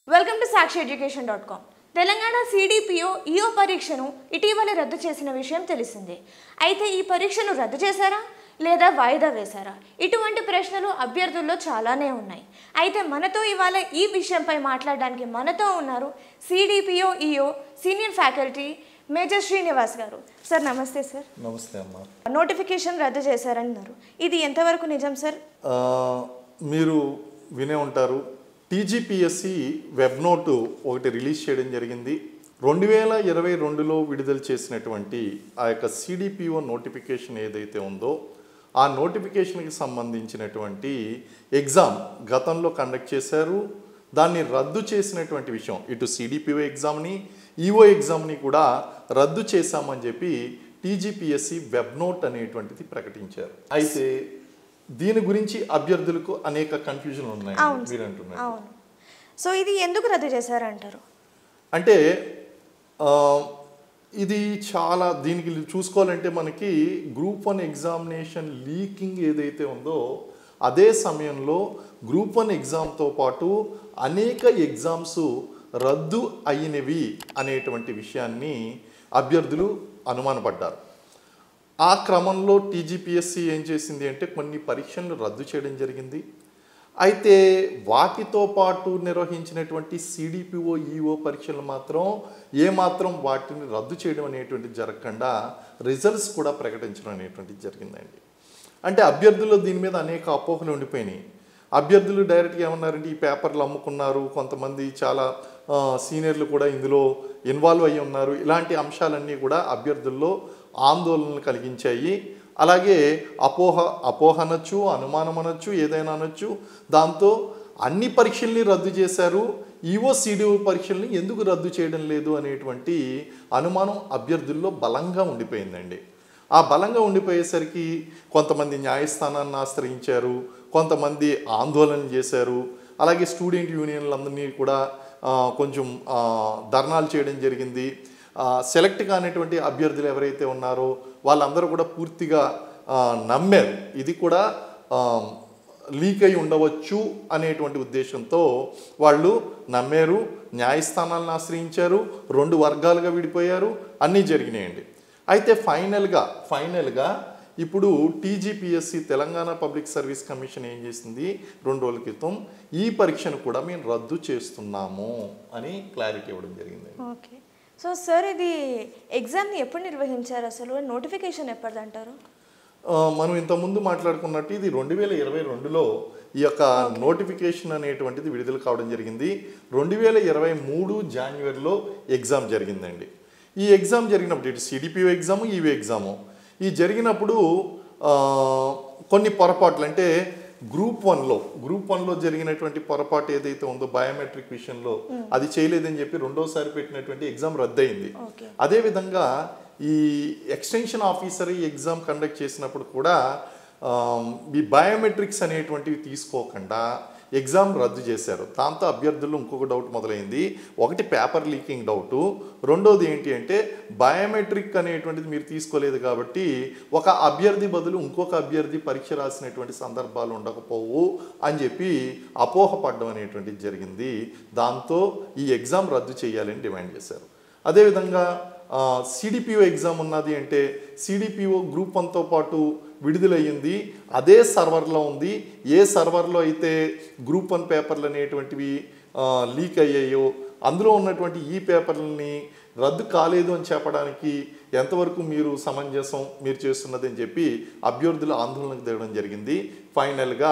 Welcome to Sakshi education dot com Telangana CDPO EO పరీక్షను ఇటీవల రద్దు చేసిన విషయం తెలిసిందే అయితే ఈ పరీక్షను రద్దు చేశారా లేదా వాయిదా వేశారా ఇటువంటి ప్రశ్నలు అభ్యర్థుల్లో చాలానే ఉన్నాయి అయితే మనతో ఇవాళ ఈ విషయంపై మాట్లాడడానికి మనతో ఉన్నారు CDPO EO senior faculty major Srinivas గారు సార్ నమస్తే సార్ నమస్తే అమ్మా నోటిఫికేషన్ రద్దు చేశారన్నారు ఇది ఎంతవరకు నిజం సార్ ఆ, మీరు వినే ఉంటారు టీజీపీఎస్సి వెబ్ నోటు ఒకటి రిలీజ్ చేయడం జరిగింది రెండు వేల ఇరవై రెండులో విడుదల చేసినటువంటి ఆ యొక్క సిడిపిఓ నోటిఫికేషన్ ఏదైతే ఉందో ఆ నోటిఫికేషన్కి సంబంధించినటువంటి ఎగ్జామ్ గతంలో కండక్ట్ చేశారు దాన్ని రద్దు చేసినటువంటి విషయం ఇటు సిడిపిఓ ఎగ్జామ్ని ఈఓ ఎగ్జామ్ని కూడా రద్దు చేశామని చెప్పి టీజీపీఎస్సి వెబ్ నోట్ అనేటువంటిది ప్రకటించారు అయితే దీని గురించి అభ్యర్థులకు అనేక కన్ఫ్యూజన్ ఉన్నాయి అవును మీరు అంటున్నారు అవును సో ఇది ఎందుకు రద్దు చేశారంటారు అంటే ఆ, ఇది చాలా దీనికి చూసుకోవాలంటే మనకి గ్రూప్ వన్ ఎగ్జామినేషన్ లీకింగ్ ఏదైతే ఉందో అదే సమయంలో గ్రూప్ వన్ ఎగ్జామ్తో పాటు అనేక ఎగ్జామ్స్ రద్దు అయినవి అనేటువంటి విషయాన్ని అభ్యర్థులు అనుమానపడ్డారు ఆ క్రమంలో టీజీపీఎస్సి ఏం చేసింది అంటే కొన్ని పరీక్షలను రద్దు చేయడం జరిగింది అయితే వాటితో పాటు నిర్వహించినటువంటి సిడిపిఓ ఈఓ పరీక్షలు మాత్రం ఏమాత్రం వాటిని రద్దు చేయడం అనేటువంటిది జరగకుండా రిజల్ట్స్ కూడా ప్రకటించడం అనేటువంటిది జరిగిందండి అంటే అభ్యర్థులు దీని మీద అనేక అపోహలు ఉండిపోయినాయి అభ్యర్థులు డైరెక్ట్గా ఏమన్నారంటే ఈ పేపర్లు అమ్ముకున్నారు కొంతమంది చాలా ఆ, సీనియర్లు కూడా ఇందులో ఇన్వాల్వ్ అయ్యి ఉన్నారు ఇలాంటి అంశాలన్నీ కూడా అభ్యర్థుల్లో ఆందోళనలు కలిగించాయి అలాగే అపోహ అపోహ అనొచ్చు అనుమానం అనొచ్చు ఏదైనా అనొచ్చు దాంతో అన్ని పరీక్షల్ని రద్దు చేశారు ఈవో సిడిఓ పరీక్షల్ని ఎందుకు రద్దు చేయడం లేదు అనేటువంటి అనుమానం అభ్యర్థుల్లో బలంగా ఉండిపోయిందండి ఆ బలంగా ఉండిపోయేసరికి కొంతమంది న్యాయస్థానాన్ని ఆశ్రయించారు కొంతమంది ఆందోళన చేశారు అలాగే స్టూడెంట్ యూనియన్లందరినీ కూడా ఆ, కొంచెం ఆ, ధర్నాలు చేయడం జరిగింది ఆ, సెలెక్ట్ కానిటువంటి అభ్యర్థులు ఎవరైతే ఉన్నారో వాళ్ళందరూ కూడా పూర్తిగా ఆ, నమ్మారు ఇది కూడా ఆ, లీక్ అయి ఉండవచ్చు అనేటువంటి ఉద్దేశంతో వాళ్ళు నమ్మారు న్యాయస్థానాలను ఆశ్రయించారు రెండు వర్గాలుగా విడిపోయారు అన్నీ జరిగినాయండి అయితే ఫైనల్గా ఫైనల్గా ఇప్పుడు TGPSC Telangana public service commission ఏం చేసింది రెండు రోజుల క్రితం ఈ పరీక్షను కూడా మేము రద్దు చేస్తున్నాము అని క్లారిటీ ఇవ్వడం జరిగింది ఓకే సో సార్ ఇది ఎగ్జామ్ని ఎప్పుడు నిర్వహించారు అసలు నోటిఫికేషన్ ఎప్పటిదంటారు ఆ, మనం ఇంతకుముందు మాట్లాడుకున్నట్టు ఇది రెండు వేల ఇరవై రెండులో ఈ యొక్క నోటిఫికేషన్ అనేటువంటిది విడుదల కావడం జరిగింది రెండు వేల ఇరవై మూడు జాన్వరిలో ఎగ్జామ్ జరిగిందండి ఈ ఎగ్జామ్ జరిగినప్పుడు ఇటు సిడిపిఓ ఎగ్జాము ఈవీ ఎగ్జాము ఈ జరిగినప్పుడు ఆ, కొన్ని పొరపాట్లు అంటే గ్రూప్ వన్లో గ్రూప్ వన్లో జరిగినటువంటి పొరపాటు ఏదైతే ఉందో బయోమెట్రిక్ విషయంలో అది చేయలేదని చెప్పి రెండోసారి పెట్టినటువంటి ఎగ్జామ్ రద్దయింది ఓకే అదేవిధంగా ఈ ఎక్స్టెన్షన్ ఆఫీసర్ ఈ ఎగ్జామ్ కండక్ట్ చేసినప్పుడు కూడా ఆమ్, ఈ బయోమెట్రిక్స్ అనేటువంటివి తీసుకోకుండా ఎగ్జామ్ రద్దు చేశారు దాంతో అభ్యర్థులు ఇంకొక డౌట్ మొదలైంది ఒకటి పేపర్ లీకింగ్ డౌటు రెండోది ఏంటి అంటే బయోమెట్రిక్ అనేటువంటిది మీరు తీసుకోలేదు కాబట్టి ఒక అభ్యర్థి బదులు ఇంకొక అభ్యర్థి పరీక్ష రాసినటువంటి సందర్భాలు ఉండకపోవు అని చెప్పి అపోహపడడం అనేటువంటిది జరిగింది దాంతో ఈ ఎగ్జామ్ రద్దు చేయాలని డిమాండ్ చేశారు అదేవిధంగా సిడిపిఓ ఎగ్జామ్ ఉన్నది అంటే సిడిపిఓ గ్రూప్ వన్తో పాటు విడుదలయ్యింది అదే సర్వర్లో ఉంది ఏ సర్వర్లో అయితే గ్రూప్ వన్ పేపర్లు అనేటువంటివి లీక్ అయ్యాయో అందులో ఉన్నటువంటి ఈ పేపర్లని రద్దు కాలేదు అని చెప్పడానికి ఎంతవరకు మీరు సమంజసం మీరు చేస్తున్నది అని చెప్పి అభ్యర్థులు ఆందోళనకు దిగడం జరిగింది ఫైనల్గా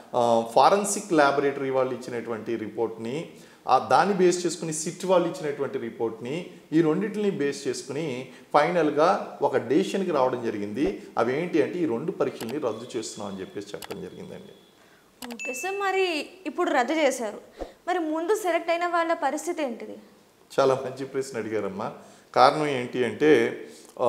ఫారెన్సిక్ ల్యాబొరేటరీ వాళ్ళు ఇచ్చినటువంటి రిపోర్ట్ని ఆ దాన్ని బేస్ చేసుకుని సిట్ వాళ్ళు ఇచ్చినటువంటి రిపోర్ట్ని ఈ రెండింటిని బేస్ చేసుకుని ఫైనల్గా ఒక డెసిషన్కి రావడం జరిగింది అవి ఏంటి అంటే ఈ రెండు పరీక్షల్ని రద్దు చేస్తున్నాం అని చెప్పేసి చెప్పడం జరిగిందండి ఓకే సార్ మరి ఇప్పుడు రద్దు చేశారు మరి ముందు సెలెక్ట్ అయిన వాళ్ళ పరిస్థితి ఏంటిది చాలా మంచి ప్రశ్న అడిగారమ్మా కారణం ఏంటి అంటే ఆ,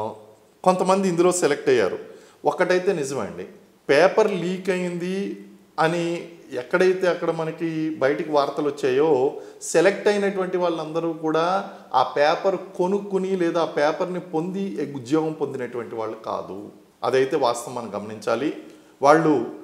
కొంతమంది ఇందులో సెలెక్ట్ అయ్యారు ఒక్కటైతే నిజమండి పేపర్ లీక్ అయింది అని ఎక్కడైతే అక్కడ మనకి బయటికి వార్తలు వచ్చాయో సెలెక్ట్ అయినటువంటి వాళ్ళందరూ కూడా ఆ పేపర్ కొనుక్కుని లేదా ఆ పేపర్ని పొంది ఉద్యోగం పొందినటువంటి వాళ్ళు కాదు అదైతే వాస్తవం మనం గమనించాలి వాళ్ళు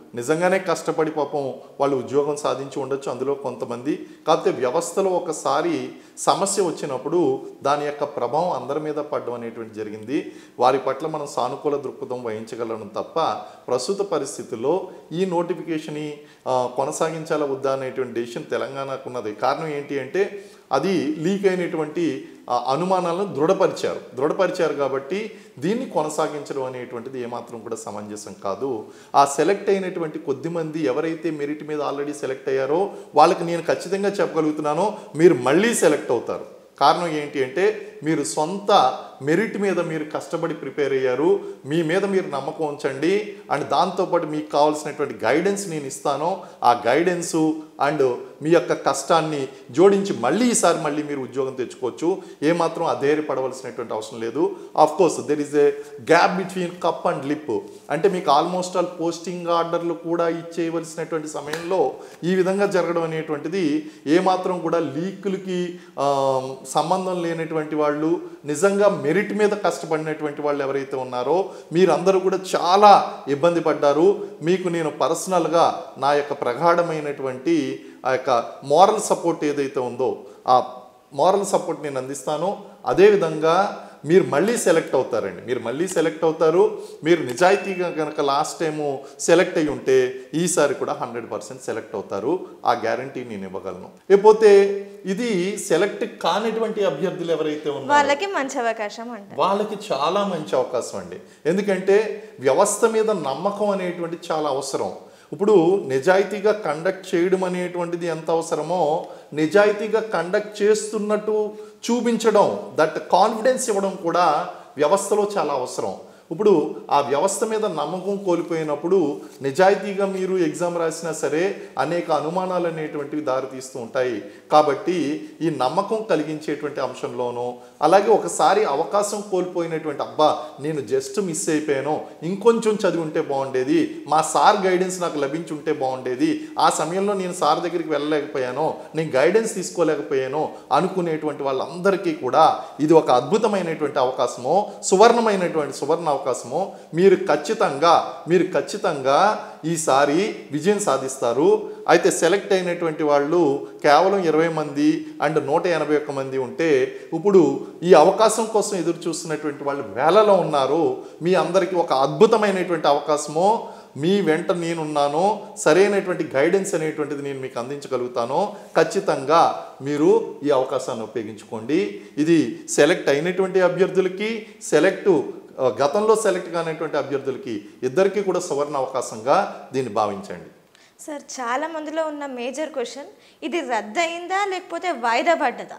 నిజంగానే కష్టపడి పాపం వాళ్ళు ఉద్యోగం సాధించి ఉండొచ్చు అందులో కొంతమంది కాకపోతే వ్యవస్థలో ఒకసారి సమస్య వచ్చినప్పుడు దాని యొక్క ప్రభావం అందరి మీద పడడం అనేటువంటి జరిగింది వారి పట్ల మనం సానుకూల దృక్పథం వహించగలం తప్ప ప్రస్తుత పరిస్థితుల్లో ఈ నోటిఫికేషన్ కొనసాగించాలా వద్దా అనేటువంటి డెసిషన్ తెలంగాణకు ఉన్నది కారణం ఏంటి అంటే అది లీక్ అయినటువంటి ఆ, అనుమానాలను దృఢపరిచారు దృఢపరిచారు కాబట్టి దీన్ని కొనసాగించడం అనేటువంటిది ఏమాత్రం కూడా సమంజసం కాదు ఆ సెలెక్ట్ అయినటువంటి కొద్ది మంది ఎవరైతే మెరిట్ మీద ఆల్రెడీ సెలెక్ట్ అయ్యారో వాళ్ళకి నేను ఖచ్చితంగా చెప్పగలుగుతున్నానో మీరు మళ్ళీ సెలెక్ట్ అవుతారు కారణం ఏంటి అంటే మీరు సొంత మెరిట్ మీద మీరు కష్టపడి ప్రిపేర్ అయ్యారు మీ మీద మీరు నమ్మకం ఉంచండి అండ్ దాంతోపాటు మీకు కావాల్సినటువంటి గైడెన్స్ నేను ఇస్తాను ఆ గైడెన్సు అండ్ మీ యొక్క కష్టాన్ని జోడించి మళ్ళీ ఈసారి మళ్ళీ మీరు ఉద్యోగం తెచ్చుకోవచ్చు ఏమాత్రం అధైర్యపడవలసినటువంటి అవసరం లేదు of course there is a gap between cup and lip అంటే మీకు ఆల్మోస్ట్ ఆల్ పోస్టింగ్ ఆర్డర్లు కూడా ఇచ్చేయవలసినటువంటి సమయంలో ఈ విధంగా జరగడం అనేటువంటిది ఏమాత్రం కూడా లీకులకి ఆ, సంబంధం లేనటువంటి వాళ్ళు నిజంగా మెరిట్ మీద కష్టపడినటువంటి వాళ్ళు ఎవరైతే ఉన్నారో మీరందరూ కూడా చాలా ఇబ్బంది పడ్డారు మీకు నేను పర్సనల్గా నా యొక్క ప్రగాఢమైనటువంటి ఆ యొక్క మోరల్ సపోర్ట్ ఏదైతే ఉందో ఆ మోరల్ సపోర్ట్ నేను అందిస్తాను అదేవిధంగా మీరు మళ్ళీ సెలెక్ట్ అవుతారండి మీరు మళ్ళీ సెలెక్ట్ అవుతారు మీరు నిజాయితీగా కనుక లాస్ట్ టైము సెలెక్ట్ అయి ఉంటే ఈసారి కూడా హండ్రెడ్ పర్సెంట్ సెలెక్ట్ అవుతారు ఆ గ్యారంటీ నేను ఇవ్వగలను లేకపోతే ఇది సెలెక్ట్ కానిటువంటి అభ్యర్థులు ఎవరైతే ఉన్నారో వాళ్ళకి మంచి అవకాశం అంట వాళ్ళకి చాలా మంచి అవకాశం అండి ఎందుకంటే వ్యవస్థ మీద నమ్మకం అనేటువంటి చాలా అవసరం ఇప్పుడు నిజాయితీగా కండక్ట్ చేయడం అనేటువంటిది ఎంత అవసరమో నిజాయితీగా కండక్ట్ చేస్తున్నట్టు చూపించడం దట్ కాన్ఫిడెన్స్ ఇవ్వడం కూడా వ్యవస్థలో చాలా అవసరం ఇప్పుడు ఆ వ్యవస్థ మీద నమ్మకం కోల్పోయినప్పుడు నిజాయితీగా మీరు ఎగ్జామ్ రాసినా సరే అనేక అనుమానాలు అనేటువంటివి దారితీస్తూ ఉంటాయి కాబట్టి ఈ నమ్మకం కలిగించేటువంటి అంశంలోనూ అలాగే ఒకసారి అవకాశం కోల్పోయినటువంటి అబ్బా నేను జస్ట్ మిస్ అయిపోయాను ఇంకొంచెం చదివి ఉంటే బాగుండేది మా సార్ గైడెన్స్ నాకు లభించి ఉంటే బాగుండేది ఆ సమయంలో నేను సార్ దగ్గరికి వెళ్ళలేకపోయాను నేను గైడెన్స్ తీసుకోలేకపోయాను అనుకునేటువంటి వాళ్ళందరికీ కూడా ఇది ఒక అద్భుతమైనటువంటి అవకాశము సువర్ణమైనటువంటి సువర్ణ అవకాశము మీరు ఖచ్చితంగా మీరు ఖచ్చితంగా ఈసారి విజయం సాధిస్తారు అయితే సెలెక్ట్ అయినటువంటి వాళ్ళు కేవలం ఇరవై మంది అండ్ నూట ఎనభై ఒక్క మంది ఉంటే ఇప్పుడు ఈ అవకాశం కోసం ఎదురు చూస్తున్నటువంటి వాళ్ళు వేలలో ఉన్నారు మీ అందరికీ ఒక అద్భుతమైనటువంటి అవకాశము మీ వెంట నేనున్నాను సరైనటువంటి గైడెన్స్ అనేటువంటిది నేను మీకు అందించగలుగుతాను ఖచ్చితంగా మీరు ఈ అవకాశాన్ని ఉపయోగించుకోండి ఇది సెలెక్ట్ అయినటువంటి అభ్యర్థులకి సెలెక్ట్ ఆ, గతంలో సెలెక్ట్ కానటువంటి అభ్యర్థులకి ఇద్దరికీ కూడా సువర్ణ అవకాశంగా దీన్ని భావించండి సార్ చాలా మందిలో ఉన్న మేజర్ క్వశ్చన్ ఇది రద్దయిందా లేకపోతే వాయిదా పడ్డదా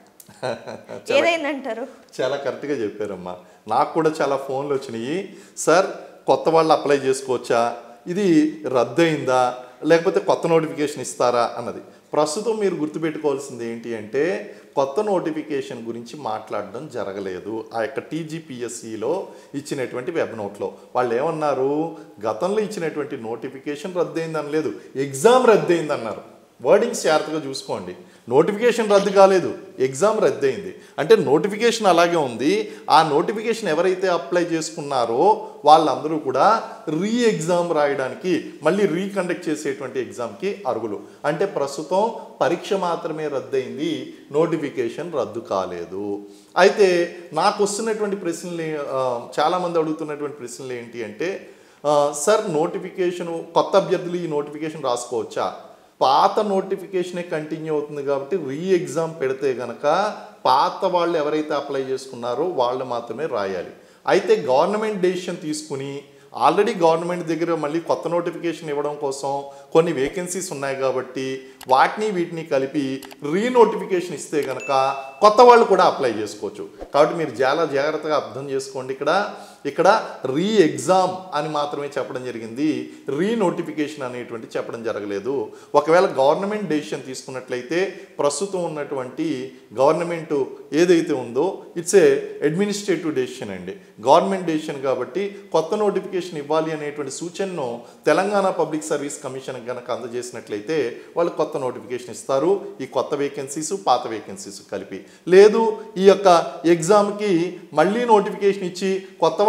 ఏదైందంటారు చాలా కరెక్ట్గా చెప్పారమ్మా నాకు కూడా చాలా ఫోన్లు వచ్చినాయి సార్ కొత్త వాళ్ళు అప్లై చేసుకోవచ్చా ఇది రద్దయిందా లేకపోతే కొత్త నోటిఫికేషన్ ఇస్తారా అన్నది ప్రస్తుతం మీరు గుర్తుపెట్టుకోవాల్సింది ఏంటి అంటే కొత్త నోటిఫికేషన్ గురించి మాట్లాడడం జరగలేదు ఆ యొక్క టీజీపీఎస్సిలో ఇచ్చినటువంటి వెబ్ నోట్లో వాళ్ళు ఏమన్నారు గతంలో ఇచ్చినటువంటి నోటిఫికేషన్ రద్దయింది అనలేదు ఎగ్జామ్ రద్దయింది అన్నారు వర్డింగ్స్ జాగ్రత్తగా చూసుకోండి నోటిఫికేషన్ రద్దు కాలేదు ఎగ్జామ్ రద్దయింది అంటే నోటిఫికేషన్ అలాగే ఉంది ఆ నోటిఫికేషన్ ఎవరైతే అప్లై చేసుకున్నారో వాళ్ళందరూ కూడా రీ ఎగ్జామ్ రాయడానికి మళ్ళీ రీకండక్ట్ చేసేటువంటి ఎగ్జామ్కి అర్హులు అంటే ప్రస్తుతం పరీక్ష మాత్రమే రద్దయింది నోటిఫికేషన్ రద్దు కాలేదు అయితే నాకు వస్తున్నటువంటి ప్రశ్నలు ఏ- ఆ, చాలామంది అడుగుతున్నటువంటి ప్రశ్నలు ఏంటి అంటే ఆ, సార్ నోటిఫికేషన్ కొత్త అభ్యర్థులు ఈ నోటిఫికేషన్ రాసుకోవచ్చా పాత నోటిఫికేషనే కంటిన్యూ అవుతుంది కాబట్టి రీ ఎగ్జామ్ పెడితే గనక పాత వాళ్ళు ఎవరైతే అప్లై చేసుకున్నారో వాళ్ళు మాత్రమే రాయాలి అయితే గవర్నమెంట్ డెసిషన్ తీసుకుని ఆల్రెడీ గవర్నమెంట్ దగ్గర మళ్ళీ కొత్త నోటిఫికేషన్ ఇవ్వడం కోసం కొన్ని వేకెన్సీస్ ఉన్నాయి కాబట్టి వాటిని వీటిని కలిపి రీ నోటిఫికేషన్ ఇస్తే కనుక కొత్త వాళ్ళు కూడా అప్లై చేసుకోవచ్చు కాబట్టి మీరు చాలా జాగ్రత్తగా అర్థం చేసుకోండి ఇక్కడ ఇక్కడ రీ ఎగ్జామ్ అని మాత్రమే చెప్పడం జరిగింది రీ నోటిఫికేషన్ అనేటువంటి చెప్పడం జరగలేదు ఒకవేళ గవర్నమెంట్ డెసిషన్ తీసుకున్నట్లయితే ప్రస్తుతం ఉన్నటువంటి గవర్నమెంట్ ఏదైతే ఉందో ఇట్స్ ఏ అడ్మినిస్ట్రేటివ్ డెసిషన్ అండి గవర్నమెంట్ డెసిషన్ కాబట్టి కొత్త నోటిఫికేషన్ ఇవ్వాలి అనేటువంటి సూచనను తెలంగాణ పబ్లిక్ సర్వీస్ కమిషన్ కనుక అందజేసినట్లయితే వాళ్ళు కొత్త నోటిఫికేషన్ ఇస్తారు ఈ కొత్త వేకెన్సీస్ పాత వేకెన్సీస్ కలిపి లేదు ఈ యొక్క ఎగ్జామ్కి మళ్ళీ నోటిఫికేషన్ ఇచ్చి కొత్త వాళ్ళు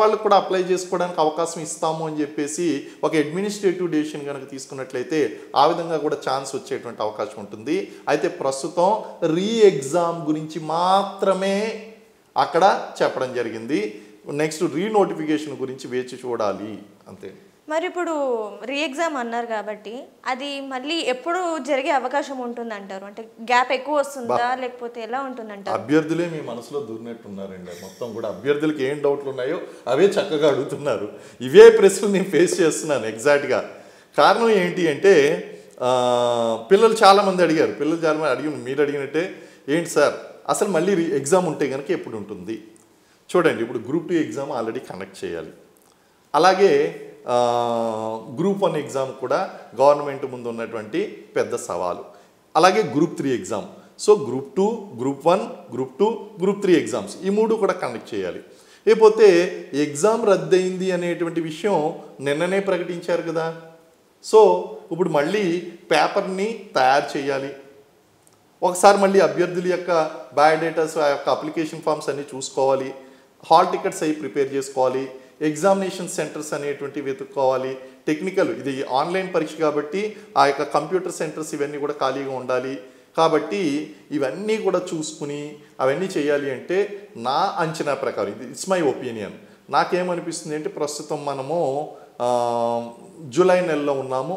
వాళ్ళకు కూడా అప్లై చేసుకోవడానికి అవకాశం ఇస్తాము అని చెప్పేసి ఒక అడ్మినిస్ట్రేటివ్ డెసిషన్ కనుక తీసుకున్నట్లయితే ఆ విధంగా కూడా ఛాన్స్ వచ్చేటువంటి అవకాశం ఉంటుంది అయితే ప్రస్తుతం రీ ఎగ్జామ్ గురించి మాత్రమే అక్కడ చెప్పడం జరిగింది నెక్స్ట్ రీ నోటిఫికేషన్ గురించి వేచి చూడాలి అంతే మరి ఇప్పుడు రీ ఎగ్జామ్ అన్నారు కాబట్టి అది మళ్ళీ ఎప్పుడు జరిగే అవకాశం ఉంటుంది అంటారు అంటే గ్యాప్ ఎక్కువ వస్తుందా లేకపోతే ఎలా ఉంటుంది అంటారు అభ్యర్థులే మీ మనసులో దూరినట్టున్నారండి మొత్తం కూడా అభ్యర్థులకి ఏం డౌట్లు ఉన్నాయో అవే చక్కగా అడుగుతున్నారు ఇవే ప్రశ్నలు నేను ఫేస్ చేస్తున్నాను ఎగ్జాక్ట్గా కారణం ఏంటి అంటే ఆ, పిల్లలు చాలామంది అడిగారు పిల్లలు చాలామంది అడిగి మీరు అడిగినట్టే ఏంటి సార్ అసలు మళ్ళీ ఎగ్జామ్ ఉంటే కనుక ఎప్పుడు ఉంటుంది చూడండి ఇప్పుడు group two exam already conduct చేయాలి అలాగే ఆ, గ్రూప్ వన్ ఎగ్జామ్ కూడా గవర్నమెంట్ ముందు ఉన్నటువంటి పెద్ద సవాలు అలాగే group three exam so group two group one group two group three exams ఈ మూడు కూడా కండక్ట్ చేయాలి లేకపోతే ఎగ్జామ్ రద్దయింది అనేటువంటి విషయం నిన్ననే ప్రకటించారు కదా సో ఇప్పుడు మళ్ళీ పేపర్ని తయారు చేయాలి ఒకసారి మళ్ళీ అభ్యర్థుల యొక్క బయోడేటాస్ ఆ యొక్క అప్లికేషన్ ఫామ్స్ అన్ని చూసుకోవాలి హాల్ టికెట్స్ అవి ప్రిపేర్ చేసుకోవాలి ఎగ్జామినేషన్ సెంటర్స్ అనేటువంటి వెతుక్కోవాలి టెక్నికల్ ఇది ఆన్లైన్ పరీక్ష కాబట్టి ఆ యొక్క కంప్యూటర్ సెంటర్స్ ఇవన్నీ కూడా ఖాళీగా ఉండాలి కాబట్టి ఇవన్నీ కూడా చూసుకుని అవన్నీ చేయాలి అంటే నా అంచనా ప్రకారం ఇది ఇట్స్ మై ఒపీనియన్ నాకేమనిపిస్తుంది అంటే ప్రస్తుతం మనము ఆ, జూలై నెలలో ఉన్నాము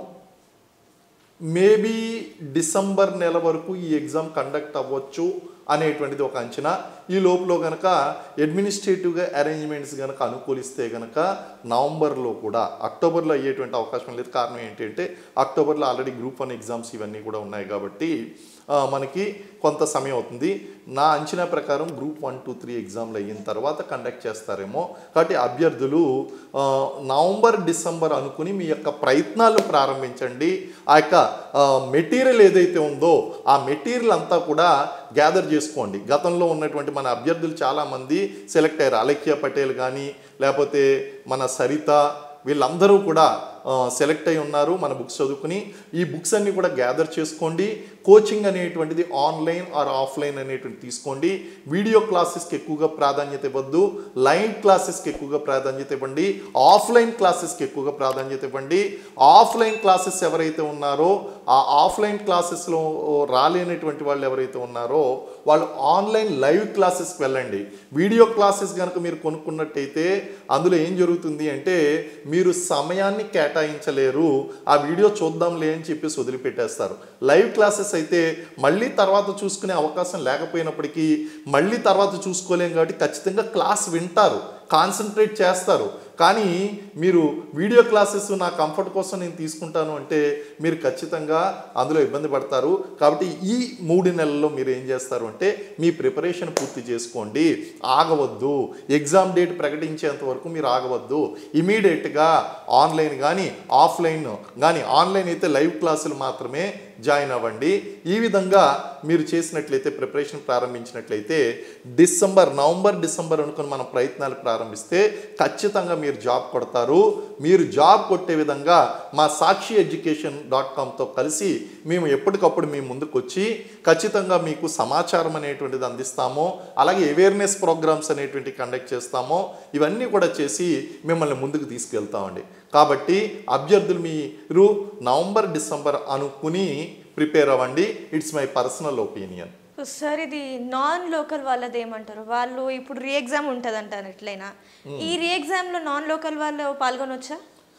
మేబీ డిసెంబర్ నెల వరకు ఈ ఎగ్జామ్ కండక్ట్ అవ్వచ్చు అనేటువంటిది ఒక అంచనా ఈ లోపల కనుక అడ్మినిస్ట్రేటివ్గా అరేంజ్మెంట్స్ కనుక అనుకూలిస్తే కనుక నవంబర్లో కూడా అక్టోబర్లో అయ్యేటువంటి అవకాశం లేదు కారణం ఏంటంటే అక్టోబర్లో ఆల్రెడీ గ్రూప్ వన్ ఎగ్జామ్స్ ఇవన్నీ కూడా ఉన్నాయి కాబట్టి ఆ, మనకి కొంత సమయం అవుతుంది నా అంచనా ప్రకారం గ్రూప్ వన్ టూ త్రీ ఎగ్జామ్లు అయిన తర్వాత కండక్ట్ చేస్తారేమో కాబట్టి అభ్యర్థులు ఆ, నవంబర్ డిసెంబర్ అనుకుని మీ యొక్క ప్రయత్నాలు ప్రారంభించండి ఆ యొక్క మెటీరియల్ ఏదైతే ఉందో ఆ మెటీరియల్ అంతా కూడా గ్యాదర్ చేసుకోండి గతంలో ఉన్నటువంటి మన అభ్యర్థులు చాలామంది సెలెక్ట్ అయ్యారు అలక్య పటేల్ కానీ లేకపోతే మన సరిత వీళ్ళందరూ కూడా సెలెక్ట్ అయి ఉన్నారు మన బుక్స్ చదువుకుని ఈ బుక్స్ అన్ని కూడా గ్యాదర్ చేసుకోండి కోచింగ్ అనేటువంటిది ఆన్లైన్ ఆర్ ఆఫ్లైన్ అనేటువంటి తీసుకోండి వీడియో క్లాసెస్కి ఎక్కువగా ప్రాధాన్యత ఇవ్వద్దు లైవ్ క్లాసెస్కి ఎక్కువగా ప్రాధాన్యత ఇవ్వండి ఆఫ్లైన్ క్లాసెస్కి ఎక్కువగా ప్రాధాన్యత ఇవ్వండి ఆఫ్లైన్ క్లాసెస్ ఎవరైతే ఉన్నారో ఆ ఆఫ్లైన్ క్లాసెస్లో రాలేనటువంటి వాళ్ళు ఎవరైతే ఉన్నారో వాళ్ళు ఆన్లైన్ లైవ్ క్లాసెస్కి వెళ్ళండి వీడియో క్లాసెస్ కనుక మీరు కొనుక్కున్నట్టయితే అందులో ఏం జరుగుతుంది అంటే మీరు సమయాన్ని కేటాయించలేరు ఆ వీడియో చూద్దాంలే అని చెప్పేసి వదిలిపెట్టేస్తారు లైవ్ క్లాసెస్ అయితే మళ్ళీ తర్వాత చూసుకునే అవకాశం లేకపోయినప్పటికీ మళ్ళీ తర్వాత చూసుకోలేం కాబట్టి ఖచ్చితంగా క్లాస్ వింటారు కాన్సన్ట్రేట్ చేస్తారు కానీ మీరు వీడియో క్లాసెస్ నా కంఫర్ట్ కోసం నేను తీసుకుంటాను అంటే మీరు ఖచ్చితంగా అందులో ఇబ్బంది పడతారు కాబట్టి ఈ మూడు నెలల్లో మీరు ఏం చేస్తారు అంటే మీ ప్రిపరేషన్ పూర్తి చేసుకోండి ఆగవద్దు ఎగ్జామ్ డేట్ ప్రకటించేంత వరకు మీరు ఆగవద్దు ఇమీడియట్గా ఆన్లైన్ కానీ ఆఫ్లైన్ కానీ ఆన్లైన్ అయితే లైవ్ క్లాసులు మాత్రమే జాయిన్ అవ్వండి ఈ విధంగా మీరు చేసినట్లయితే ప్రిపరేషన్ ప్రారంభించినట్లయితే డిసెంబర్ నవంబర్ డిసెంబర్ అనుకుని మనం ప్రయత్నాలు ప్రారంభిస్తే ఖచ్చితంగా మీరు జాబ్ కొడతారు మీరు జాబ్ కొట్టే విధంగా మా సాక్షి ఎడ్యుకేషన్ డాట్ కామ్తో కలిసి మేము ఎప్పటికప్పుడు మీ ముందుకు వచ్చి ఖచ్చితంగా మీకు సమాచారం అనేటువంటిది అందిస్తాము అలాగే అవేర్నెస్ ప్రోగ్రామ్స్ అనేటువంటి కండక్ట్ చేస్తాము ఇవన్నీ కూడా చేసి మిమ్మల్ని ముందుకు తీసుకెళ్తామండి కాబట్టి అభ్యర్థులు మీరు నవంబర్ డిసెంబర్ అనుకుని ప్రిపేర్ అవ్వండి it's my personal opinion sir ఇది నాన్ లోకల్ వాళ్ళది ఏమంటారు వాళ్ళు ఇప్పుడు రీ ఎగ్జామ్ ఉంటుంది అంటారు ఎట్లయినా ఈ రీ ఎగ్జామ్లో నాన్ లోకల్ వాళ్ళు పాల్గొనొచ్చా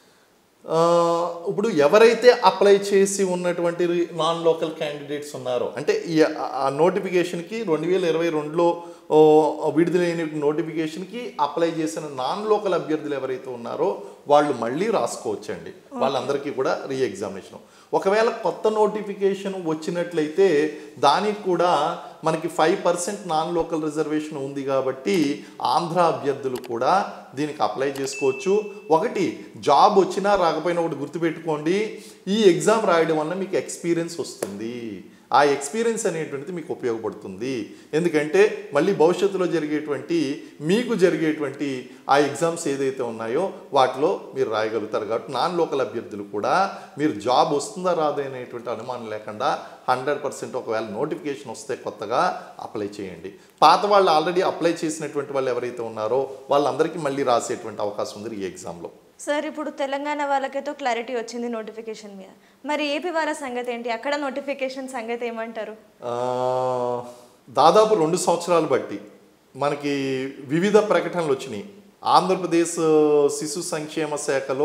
ఆ, ఇప్పుడు ఎవరైతే అప్లై చేసి ఉన్నటువంటి నాన్ లోకల్ క్యాండిడేట్స్ ఉన్నారో అంటే ఈ ఆ నోటిఫికేషన్కి రెండు వేల ఇరవై రెండులో విడుదలైన నోటిఫికేషన్కి అప్లై చేసిన నాన్ లోకల్ అభ్యర్థులు ఎవరైతే ఉన్నారో వాళ్ళు మళ్ళీ రాసుకోవచ్చండి వాళ్ళందరికీ కూడా రీ ఎగ్జామినేషన్ ఒకవేళ కొత్త నోటిఫికేషన్ వచ్చినట్లయితే దానికి కూడా మనకి five percent non local reservation ఉంది కాబట్టి ఆంధ్ర అభ్యర్థులు కూడా దీనికి అప్లై చేసుకోవచ్చు ఒకటి జాబ్ వచ్చినా రాకపోయినా ఒకటి గుర్తుపెట్టుకోండి ఈ ఎగ్జామ్ రాయడం వల్ల మీకు ఎక్స్పీరియన్స్ వస్తుంది ఆ ఎక్స్పీరియన్స్ అనేటువంటిది మీకు ఉపయోగపడుతుంది ఎందుకంటే మళ్ళీ భవిష్యత్తులో జరిగేటువంటి మీకు జరిగేటువంటి ఆ ఎగ్జామ్స్ ఏదైతే ఉన్నాయో వాటిలో మీరు రాయగలుగుతారు కాబట్టి నాన్ లోకల్ అభ్యర్థులు కూడా మీరు జాబ్ వస్తుందా రాదా అనేటువంటి అనుమానం లేకుండా హండ్రెడ్ పర్సెంట్ ఒకవేళ నోటిఫికేషన్ వస్తే కొత్తగా అప్లై చేయండి పాత వాళ్ళు ఆల్రెడీ అప్లై చేసినటువంటి వాళ్ళు ఎవరైతే ఉన్నారో వాళ్ళందరికీ మళ్ళీ రాసేటువంటి అవకాశం ఉంది ఈ ఎగ్జామ్లో సార్ ఇప్పుడు తెలంగాణ వాళ్ళకైతే క్లారిటీ వచ్చింది నోటిఫికేషన్ మీద మరి ఏపీ వాళ్ళ సంగతి ఏంటి అక్కడ నోటిఫికేషన్ సంగతి ఏమంటారు ఆ, దాదాపు రెండు సంవత్సరాలు బట్టి మనకి వివిధ ప్రకటనలు వచ్చినాయి ఆంధ్రప్రదేశ్ శిశు సంక్షేమ శాఖలో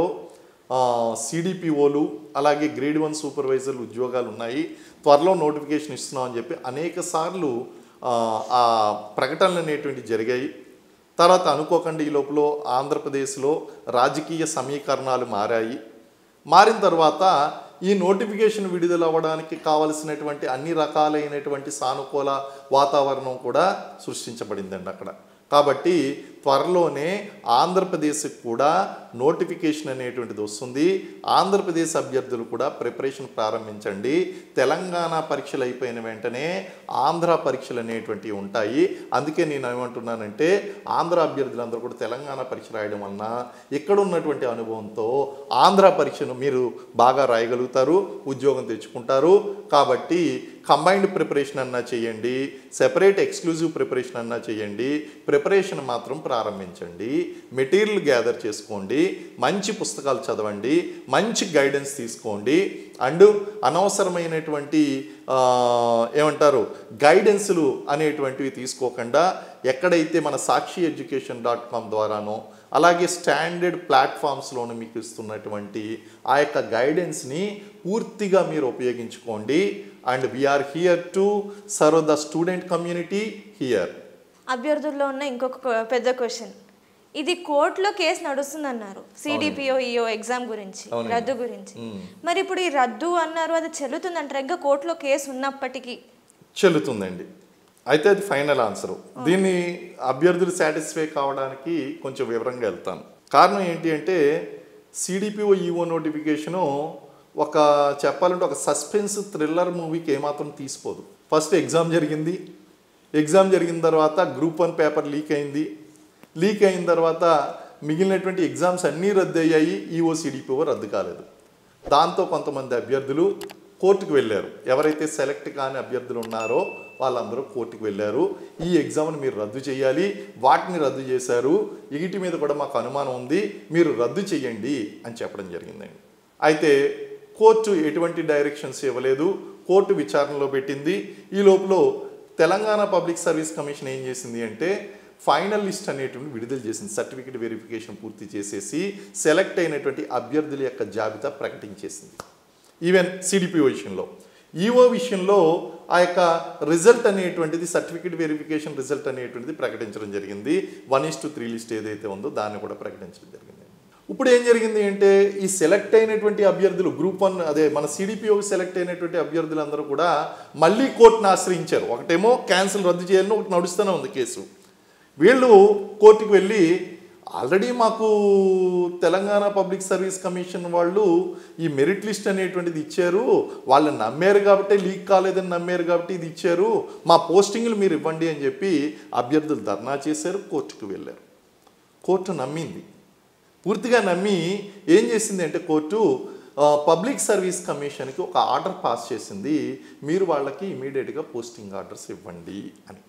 సిడిపిఓలు అలాగే గ్రేడ్ వన్ సూపర్వైజర్లు ఉద్యోగాలు ఉన్నాయి త్వరలో నోటిఫికేషన్ ఇస్తున్నాం అని చెప్పి అనేక సార్లు ఆ, ఆ ప్రకటనలు అనేటువంటివి జరిగాయి తర్వాత అనుకోకుండా ఈ లోపల ఆంధ్రప్రదేశ్లో రాజకీయ సమీకరణాలు మారాయి మారిన తర్వాత ఈ నోటిఫికేషన్ విడుదల అవ్వడానికి కావలసినటువంటి అన్ని రకాలైనటువంటి సానుకూల వాతావరణం కూడా సృష్టించబడిందండి అక్కడ కాబట్టి త్వరలోనే ఆంధ్రప్రదేశ్కి కూడా నోటిఫికేషన్ అనేటువంటిది వస్తుంది ఆంధ్రప్రదేశ్ అభ్యర్థులు కూడా ప్రిపరేషన్ ప్రారంభించండి తెలంగాణ పరీక్షలు అయిపోయిన వెంటనే ఆంధ్ర పరీక్షలు అనేటువంటివి ఉంటాయి అందుకే నేను ఏమంటున్నానంటే ఆంధ్ర అభ్యర్థులందరూ కూడా తెలంగాణ పరీక్ష రాయడం వలన ఇక్కడ ఉన్నటువంటి అనుభవంతో ఆంధ్ర పరీక్షను మీరు బాగా రాయగలుగుతారు ఉద్యోగం తెచ్చుకుంటారు కాబట్టి కంబైన్డ్ ప్రిపరేషన్ అన్నా చేయండి సెపరేట్ ఎక్స్క్లూజివ్ ప్రిపరేషన్ అన్నా చేయండి ప్రిపరేషన్ మాత్రం ప్రారంభించండి మెటీరియల్ గ్యాదర్ చేసుకోండి మంచి పుస్తకాలు చదవండి మంచి గైడెన్స్ తీసుకోండి అండ్ అనవసరమైనటువంటి ఆ, ఏమంటారు గైడెన్సులు అనేటువంటివి తీసుకోకుండా ఎక్కడైతే మన సాక్షి ఎడ్యుకేషన్ డాట్ కామ్ ద్వారానో అలాగే స్టాండర్డ్ ప్లాట్ఫామ్స్లోను మీకు ఇస్తున్నటువంటి ఆ యొక్క గైడెన్స్ని పూర్తిగా మీరు ఉపయోగించుకోండి and we're here to serve the student community here అభ్యర్థుల్లో ఉన్న ఇంకొక కొ- పెద్ద క్వశ్చన్ ఇది కోర్టులో కేసు నడుస్తుందన్నారు సిడిపిఓ ఈఓ ఎగ్జామ్ గురించి అవునండి. రద్దు గురించి మరి ఇప్పుడు ఈ రద్దు అన్నారు అది చెల్లుతుందంటారు ఇంకా కోర్టులో కేసు ఉన్నప్పటికీ చెల్లుతుందండి అయితే అది ఫైనల్ ఆన్సర్ దీన్ని అభ్యర్థులు సాటిస్ఫై కావడానికి కొంచెం వివరంగా వెళ్తాను కారణం ఏంటి అంటే సిడిపిఓ ఈఓ నోటిఫికేషను ఒక చెప్పాలంటే ఒక సస్పెన్స్ థ్రిల్లర్ మూవీకి ఏమాత్రం తీసిపోదు ఫస్ట్ ఎగ్జామ్ జరిగింది ఎగ్జామ్ జరిగిన తర్వాత గ్రూప్ వన్ పేపర్ లీక్ అయింది లీక్ అయిన తర్వాత మిగిలినటువంటి ఎగ్జామ్స్ అన్నీ రద్దు అయ్యాయి ఈఓ సిడిపిఓ రద్దు కాలేదు దాంతో కొంతమంది అభ్యర్థులు కోర్టుకు వెళ్ళారు ఎవరైతే సెలెక్ట్ కాని అభ్యర్థులు ఉన్నారో వాళ్ళందరూ కోర్టుకు వెళ్ళారు ఈ ఎగ్జామ్ని మీరు రద్దు చేయాలి వాటిని రద్దు చేశారు వీటి మీద కూడా మాకు అనుమానం ఉంది మీరు రద్దు చేయండి అని చెప్పడం జరిగిందండి అయితే కోర్టు ఎటువంటి డైరెక్షన్స్ ఇవ్వలేదు కోర్టు విచారణలో పెట్టింది ఈ లోపల తెలంగాణ పబ్లిక్ సర్వీస్ కమిషన్ ఏం చేసింది అంటే ఫైనల్ లిస్ట్ అనేటువంటి విడుదల చేసింది సర్టిఫికేట్ వెరిఫికేషన్ పూర్తి చేసేసి సెలెక్ట్ అయినటువంటి అభ్యర్థుల యొక్క జాబితా ప్రకటించేసింది ఈవెన్ సిడిపి విషయంలో ఈఓ విషయంలో ఆ యొక్క రిజల్ట్ అనేటువంటిది సర్టిఫికేట్ వెరిఫికేషన్ రిజల్ట్ అనేటువంటిది ప్రకటించడం జరిగింది one is to three list ఏదైతే ఉందో దాన్ని కూడా ప్రకటించడం జరిగింది ఇప్పుడు ఏం జరిగింది అంటే ఈ సెలెక్ట్ అయినటువంటి అభ్యర్థులు గ్రూప్ వన్ అదే మన సిడిపిఓ సెలెక్ట్ అయినటువంటి అభ్యర్థులందరూ కూడా మళ్ళీ కోర్టును ఆశ్రయించారు ఒకటేమో క్యాన్సిల్ రద్దు చేయాలని ఒకటి నడుస్తూనే ఉంది కేసు వీళ్ళు కోర్టుకు వెళ్ళి ఆల్రెడీ మాకు తెలంగాణ పబ్లిక్ సర్వీస్ కమిషన్ వాళ్ళు ఈ మెరిట్ లిస్ట్ అనేటువంటిది ఇచ్చారు వాళ్ళు నమ్మారు కాబట్టి లీక్ కాలేదని నమ్మారు కాబట్టి ఇది ఇచ్చారు మా పోస్టింగ్లు మీరు ఇవ్వండి అని చెప్పి అభ్యర్థులు ధర్నా చేశారు కోర్టుకు వెళ్ళారు కోర్టు నమ్మింది పూర్తిగా నమ్మి ఏం చేసింది అంటే కోర్టు ఆ, పబ్లిక్ సర్వీస్ కమిషన్కి ఒక ఆర్డర్ పాస్ చేసింది మీరు వాళ్ళకి ఇమీడియట్గా పోస్టింగ్ ఆర్డర్స్ ఇవ్వండి అని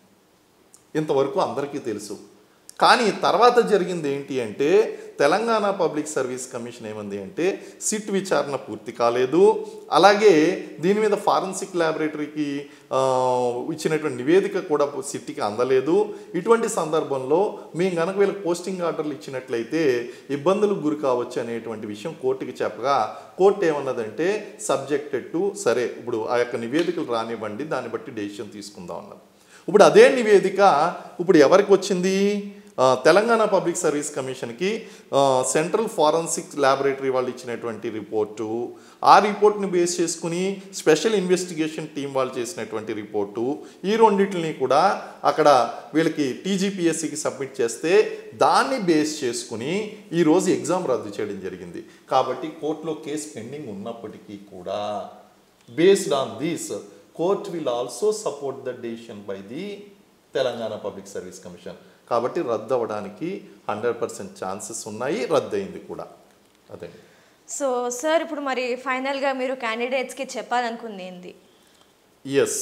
ఇంతవరకు అందరికీ తెలుసు కానీ తర్వాత జరిగింది ఏంటి అంటే తెలంగాణ పబ్లిక్ సర్వీస్ కమిషన్ ఏమంది అంటే సిట్ విచారణ పూర్తి కాలేదు అలాగే దీని మీద ఫారెన్సిక్ ల్యాబొరేటరీకి ఆ, ఇచ్చినటువంటి నివేదిక కూడా సిట్కి అందలేదు ఇటువంటి సందర్భంలో మేము గనక వీళ్ళకి పోస్టింగ్ ఆర్డర్లు ఇచ్చినట్లయితే ఇబ్బందులకు గురి కావచ్చు అనేటువంటి విషయం కోర్టుకి చెప్పగా కోర్టు ఏమన్నదంటే సబ్జెక్టెడ్ టు సరే ఇప్పుడు ఆ యొక్క నివేదికలు రానివ్వండి దాన్ని బట్టి డెసిషన్ తీసుకుందాం అన్నది ఇప్పుడు అదే నివేదిక ఇప్పుడు ఎవరికి వచ్చింది ఆ, తెలంగాణ పబ్లిక్ సర్వీస్ కమిషన్కి ఆ, సెంట్రల్ ఫారెన్సిక్ ల్యాబొరేటరీ వాళ్ళు ఇచ్చినటువంటి రిపోర్టు ఆ రిపోర్ట్ని బేస్ చేసుకుని స్పెషల్ ఇన్వెస్టిగేషన్ టీం వాళ్ళు చేసినటువంటి రిపోర్టు ఈ రెండింటిని కూడా అక్కడ వీళ్ళకి టీజీపీఎస్సికి సబ్మిట్ చేస్తే దాన్ని బేస్ చేసుకుని ఈరోజు ఎగ్జామ్ రద్దు చేయడం జరిగింది కాబట్టి కోర్టులో కేసు పెండింగ్ ఉన్నప్పటికీ కూడా based on this court will also support the decision by the Telangana public service commission కాబట్టి రద్దు అవ్వడానికి హండ్రెడ్ పర్సెంట్ ఛాన్సెస్ ఉన్నాయి రద్దు అయింది కూడా అదే సో సార్ ఇప్పుడు మరి ఫైనల్గా మీరు క్యాండిడేట్స్కి చెప్పాలనుకుంది ఏంది ఎస్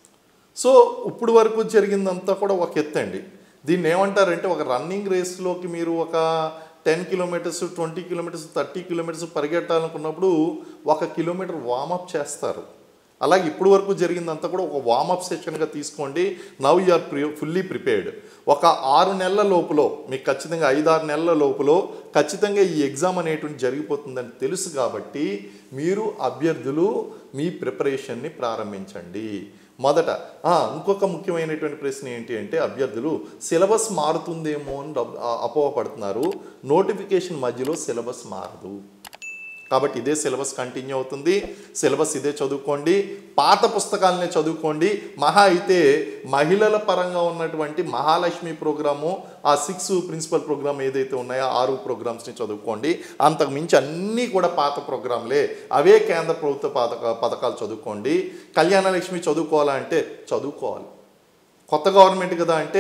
సో ఇప్పుడు వరకు జరిగిందంతా కూడా ఒక ఎత్తు అండి దీన్ని ఏమంటారంటే ఒక రన్నింగ్ రేస్లోకి మీరు ఒక ten kilometres twenty kilometres thirty kilometres పరిగెట్టాలనుకున్నప్పుడు ఒక కిలోమీటర్ వామప్ చేస్తారు అలాగే ఇప్పుడు వరకు జరిగిందంతా కూడా ఒక వామప్ సెషన్గా తీసుకోండి now you are pre fully prepared ఒక ఆరు నెలల లోపులో మీకు ఖచ్చితంగా ఐదు ఆరు నెలల లోపులో ఖచ్చితంగా ఈ ఎగ్జామ్ అనేటువంటి జరిగిపోతుందని తెలుసు కాబట్టి మీరు అభ్యర్థులు మీ ప్రిపరేషన్ని ప్రారంభించండి మొదట ఆ, ఇంకొక ముఖ్యమైనటువంటి ప్రశ్న ఏంటి అంటే అభ్యర్థులు సిలబస్ మారుతుందేమో అని డబ్- ఆ, అపోహపడుతున్నారు నోటిఫికేషన్ మధ్యలో సిలబస్ మారదు కాబట్టి ఇదే సిలబస్ కంటిన్యూ అవుతుంది సిలబస్ ఇదే చదువుకోండి పాత పుస్తకాలనే చదువుకోండి మహా అయితే మహిళల పరంగా ఉన్నటువంటి మహాలక్ష్మి ప్రోగ్రాము ఆ సిక్స్ ప్రిన్సిపల్ ప్రోగ్రామ్ ఏదైతే ఉన్నాయో ఆరు ప్రోగ్రామ్స్ని చదువుకోండి అంతకు మించి అన్నీ కూడా పాత ప్రోగ్రాంలే అవే కేంద్ర ప్రభుత్వ పథక పథకాలు చదువుకోండి కళ్యాణ లక్ష్మి చదువుకోవాలంటే చదువుకోవాలి కొత్త గవర్నమెంట్ కదా అంటే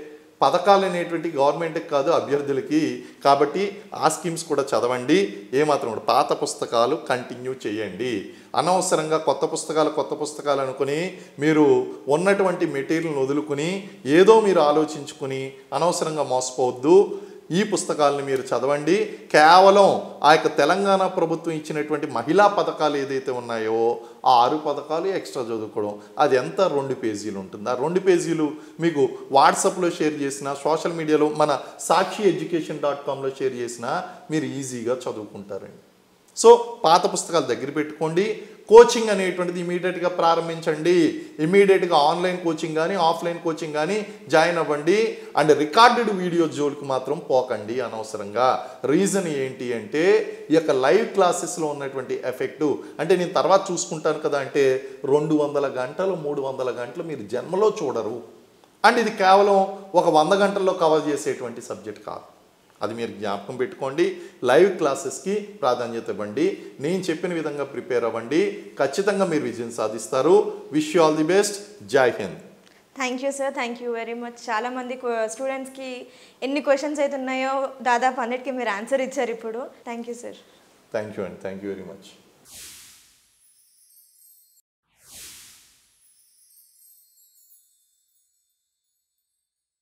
పథకాలు అనేటువంటి గవర్నమెంట్కి కాదు అభ్యర్థులకి కాబట్టి ఆ స్కీమ్స్ కూడా చదవండి ఏమాత్రం కూడా పాత పుస్తకాలు కంటిన్యూ చేయండి అనవసరంగా కొత్త పుస్తకాలు కొత్త పుస్తకాలు అనుకుని మీరు ఉన్నటువంటి మెటీరియల్ని వదులుకుని ఏదో మీరు ఆలోచించుకుని అనవసరంగా మోసపోవద్దు ఈ పుస్తకాలను మీరు చదవండి కేవలం ఆ యొక్క తెలంగాణ ప్రభుత్వం ఇచ్చినటువంటి మహిళా పథకాలు ఏదైతే ఉన్నాయో ఆ ఆరు పథకాలు ఎక్స్ట్రా చదువుకోవడం అది ఎంత రెండు పేజీలు ఉంటుంది ఆ రెండు పేజీలు మీకు వాట్సాప్లో షేర్ చేసిన సోషల్ మీడియాలో మన సాక్షి ఎడ్యుకేషన్ డాట్ కామ్లో షేర్ చేసిన మీరు ఈజీగా చదువుకుంటారండి సో పాత పుస్తకాలు దగ్గర పెట్టుకోండి కోచింగ్ అనేటువంటిది ఇమీడియట్గా ప్రారంభించండి ఇమీడియట్గా ఆన్లైన్ కోచింగ్ కానీ ఆఫ్లైన్ కోచింగ్ కానీ జాయిన్ అవ్వండి అండ్ రికార్డెడ్ వీడియో జోలికి మాత్రం పోకండి అనవసరంగా రీజన్ ఏంటి అంటే ఈ యొక్క లైవ్ క్లాసెస్లో ఉన్నటువంటి ఎఫెక్టు అంటే నేను తర్వాత చూసుకుంటాను కదా అంటే రెండు వందల గంటలు మూడు వందల గంటలు మీరు జన్మలో చూడరు అండ్ ఇది కేవలం ఒక వంద గంటల్లో కవర్ చేసేటువంటి సబ్జెక్ట్ కాదు అది మీరు జ్ఞాపకం పెట్టుకోండి లైవ్ క్లాసెస్కి ప్రాధాన్యత ఇవ్వండి నేను చెప్పిన విధంగా ప్రిపేర్ అవ్వండి ఖచ్చితంగా మీరు విజయం సాధిస్తారు wish you all the best జై హింద్ thank you sir thank you very much చాలామంది స్టూడెంట్స్కి ఎన్ని క్వశ్చన్స్ అయితే ఉన్నాయో దాదాపు అన్నిటికీ మీరు ఆన్సర్ ఇచ్చారు ఇప్పుడు thank you sir thank you అండి థ్యాంక్ యూ వెరీ మచ్